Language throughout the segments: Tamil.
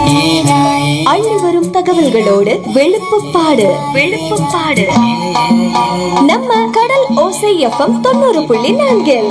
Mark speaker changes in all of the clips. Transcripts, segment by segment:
Speaker 1: அள்ளி வரும் தகவல்களோடு வெளுப்புப்பாடு வெளுப்புப்பாடு நம்ம கடல் ஓசை எஃப்எம் தொண்ணூறு புள்ளி நான்கில்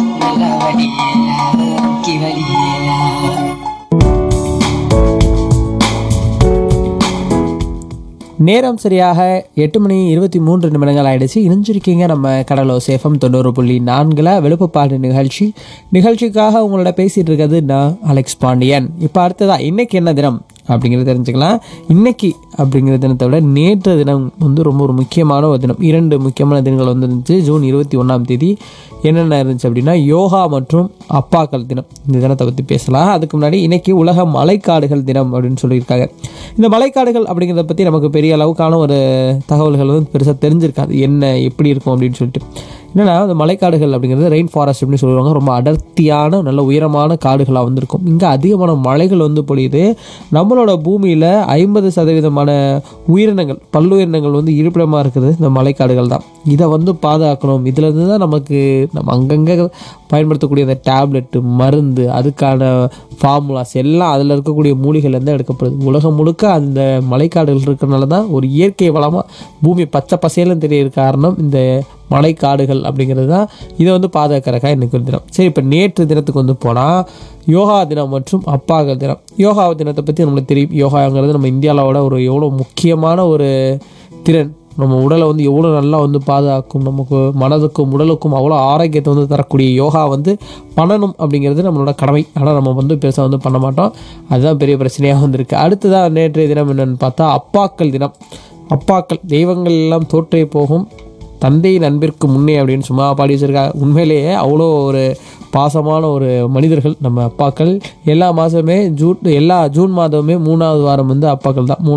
Speaker 2: நேரம் சரியாக எட்டு மணி இருபத்தி மூன்று நிமிடங்கள் ஆயிடுச்சு இணைஞ்சிருக்கீங்க நம்ம கடலோ சேஃபம் தொண்ணூறு புள்ளி நான்கில் வெளுப்புப்பாடு நிகழ்ச்சி நிகழ்ச்சிக்காக உங்களோட பேசிட்டு இருக்கிறது நான் அலெக்ஸ் பாண்டியன் இப்போ அடுத்ததா இன்னைக்கு என்ன தினம் அப்படிங்கிறத தெரிஞ்சுக்கலாம் இன்னைக்கு அப்படிங்கிற தினத்தை விட நேற்று தினம் வந்து ரொம்ப ஒரு முக்கியமான ஒரு தினம் இரண்டு முக்கியமான தினங்கள் வந்துருந்துச்சு ஜூன் இருபத்தி ஒன்றாம் தேதி என்னென்ன இருந்துச்சு அப்படின்னா யோகா மற்றும் அப்பாக்கள் தினம் இந்த தினத்தை பற்றி பேசலாம் அதுக்கு முன்னாடி இன்னைக்கு உலக மலைக்காடுகள் தினம் அப்படின்னு சொல்லியிருக்காங்க இந்த மலைக்காடுகள் அப்படிங்கிறத பற்றி நமக்கு பெரிய அளவுக்கான ஒரு தகவல்கள் வந்து பெருசாக தெரிஞ்சிருக்காது என்ன எப்படி இருக்கும் அப்படின்னு சொல்லிட்டு என்னன்னா அந்த மலைக்காடுகள் அப்படிங்கிறது ரெயின் ஃபாரஸ்ட் அப்படின்னு சொல்லுவாங்க ரொம்ப அடர்த்தியான நல்ல உயரமான காடுகளாக வந்திருக்கும் இங்கே அதிகமான மழைகள் வந்து பொழியுது நம்மளோட பூமியில் ஐம்பது சதவீதமான உயிரினங்கள் பல்லுயிரினங்கள் வந்து இருப்பிடமாக இருக்கிறது இந்த மலைக்காடுகள் தான் இதை வந்து பாதுகாக்கணும் இதுலேருந்து தான் நமக்கு நம்ம அங்கங்கே பயன்படுத்தக்கூடிய அந்த டேப்லெட்டு மருந்து அதுக்கான ஃபார்முலாஸ் எல்லாம் அதில் இருக்கக்கூடிய மூலிகைலேருந்து எடுக்கப்படுது உலகம் முழுக்க அந்த மலைக்காடுகள் இருக்கிறனால தான் ஒரு இயற்கை வளமாக பூமி பச்சை பசேலும் தெரிய காரணம் இந்த மலைக்காடுகள் அப்படிங்கிறது தான் இதை வந்து பாதுகாக்கிறக்கா இன்னைக்கு ஒரு தினம் சரி இப்போ நேற்று தினத்துக்கு வந்து போனால் யோகா தினம் மற்றும் அப்பாக்கள் தினம் யோகா தினத்தை பற்றி நம்மளுக்கு தெரியும் யோகாங்கிறது நம்ம இந்தியாவோட ஒரு எவ்வளோ முக்கியமான ஒரு திறன் நம்ம உடலை வந்து எவ்வளோ நல்லா வந்து பாதுகாக்கும் நமக்கு மனதுக்கும் உடலுக்கும் அவ்வளோ ஆரோக்கியத்தை வந்து தரக்கூடிய யோகா வந்து பண்ணணும் அப்படிங்கிறது நம்மளோட கடமை ஆனால் நம்ம வந்து பெருசாக வந்து பண்ண மாட்டோம் அதுதான் பெரிய பிரச்சனையாக வந்திருக்கு அடுத்ததாக நேற்றைய தினம் என்னென்னு பார்த்தா அப்பாக்கள் தினம் அப்பாக்கள் தெய்வங்கள் எல்லாம் தோற்றே போகும் தந்தையின் அன்பிற்கு முன்னே அப்படின்னு சும்மா பாடி வச்சிருக்காங்க உண்மையிலேயே அவ்வளோ ஒரு பாசமான ஒரு மனிதர்கள் நம்ம அப்பாக்கள் எல்லா மாதமே ஜூன் எல்லா ஜூன் மாதமே மூணாவது வாரம் வந்து அப்பாக்கள் தான் மூணு